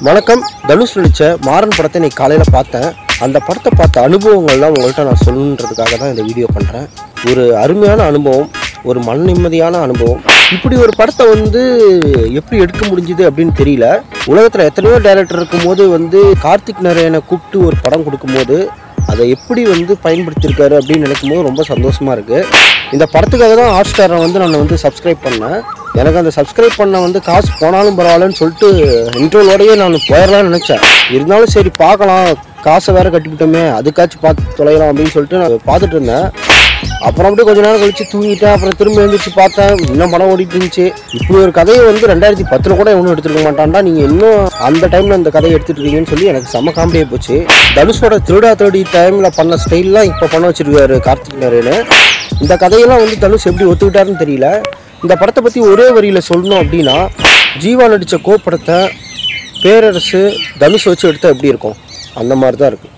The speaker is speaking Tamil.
வணக்கம் தனுஷ் நடித்த மாறன் படத்தை இன்னைக்கு காலையில் பார்த்தேன் அந்த படத்தை பார்த்த அனுபவங்கள்லாம் உங்கள்கிட்ட நான் சொல்லணுன்றதுக்காக தான் இந்த வீடியோ பண்ணுறேன் ஒரு அருமையான அனுபவம் ஒரு மன நிம்மதியான அனுபவம் இப்படி ஒரு படத்தை வந்து எப்படி எடுக்க முடிஞ்சுது அப்படின்னு தெரியல உலகத்தில் எத்தனையோ டேரக்டர் இருக்கும்போது வந்து கார்த்திக் நரேனை கூப்பிட்டு ஒரு படம் கொடுக்கும்போது அதை எப்படி வந்து பயன்படுத்தியிருக்காரு அப்படின்னு நினைக்கும் போது ரொம்ப சந்தோஷமாக இருக்குது இந்த படத்துக்காக தான் ஹாட் ஸ்டாரை வந்து நான் வந்து சப்ஸ்கிரைப் பண்ணேன் எனக்கு அந்த சப்ஸ்கிரைப் பண்ண வந்து காசு போனாலும் பரவாயில்லன்னு சொல்லிட்டு இன்ட்ரோலோடயே நான் போயிடலாம்னு நினச்சேன் இருந்தாலும் சரி பார்க்கலாம் காசை வேற கட்டிவிட்டோமே அதுக்காச்சும் பார்த்து தொலைலாம் அப்படின்னு சொல்லிட்டு நான் பார்த்துட்டு இருந்தேன் அப்புறம் அப்படியே கொஞ்ச நேரம் கழிச்சு தூங்கிட்டேன் அப்புறம் திரும்ப எழுந்திரிச்சு பார்த்தேன் இன்னும் படம் ஓடிட்டு இருந்துச்சு இப்படி ஒரு கதையை வந்து ரெண்டாயிரத்தி பத்தில் கூட எவனும் எடுத்துருக்க மாட்டான்டா நீங்கள் இன்னும் அந்த டைமில் அந்த கதையை எடுத்துட்டு இருக்கீங்கன்னு சொல்லி எனக்கு செம்ம காமெடியாக போச்சு தனுஷோட திருடா திருடி டைமில் பண்ண ஸ்டைல்லாம் இப்போ பண்ண வச்சிருக்காரு கார்த்திக் நரேனு இந்த கதையெல்லாம் வந்து தனுஷ் எப்படி ஒத்துக்கிட்டாருன்னு தெரியல இந்த படத்தை பற்றி ஒரே வரியில் சொல்லணும் அப்படின்னா ஜீவா நடித்த கோப்படத்தை பேரரசு தனுஷ் வச்சு எடுத்தால் எப்படி இருக்கும் அந்த மாதிரி தான் இருக்குது